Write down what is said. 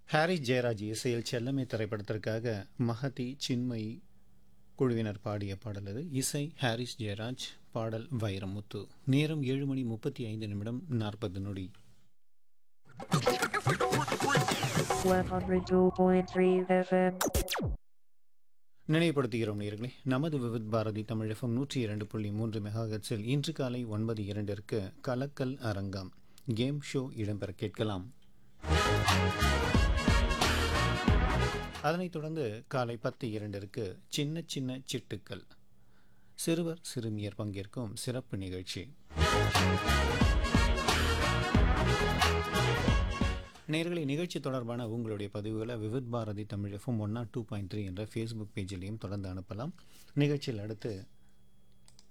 Harris Jayaraj இசையில் செல்லமே திரைப்படத்திற்காக மகதி சின்மயி குழுவினர் பாடிய பாடல் அது இசை ஹாரிஸ் ஜெயராஜ் பாடல் வைரமுத்து நேரம் ஏழு மணி முப்பத்தி ஐந்து நிமிடம் நாற்பது நொடி 102.3 FM. நினைவுபடுத்துகிறோம் நேர்களே நமது விவித் பாரதி தமிழ் எஃப்எம் நூற்றி இரண்டு புள்ளி மூன்று மெகாஹெட்ஸில் இன்று காலை ஒன்பது இரண்டிற்கு கலக்கல் அரங்கம் கேம் ஷோ இடம்பெற கேட்கலாம் அதனைத் தொடர்ந்து காலை பத்து இரண்டிற்கு சின்ன சின்ன சிட்டுக்கள் சிறுவர் சிறுமியர் பங்கேற்கும் சிறப்பு நிகழ்ச்சி நேர்களை நிகழ்ச்சி தொடர்பான உங்களுடைய பதிவுகளை Vividh Bharati Tamil F M one naught two point three என்ற ஃபேஸ்புக் பேஜிலையும் தொடர்ந்து அனுப்பலாம் நிகழ்ச்சியில் அடுத்து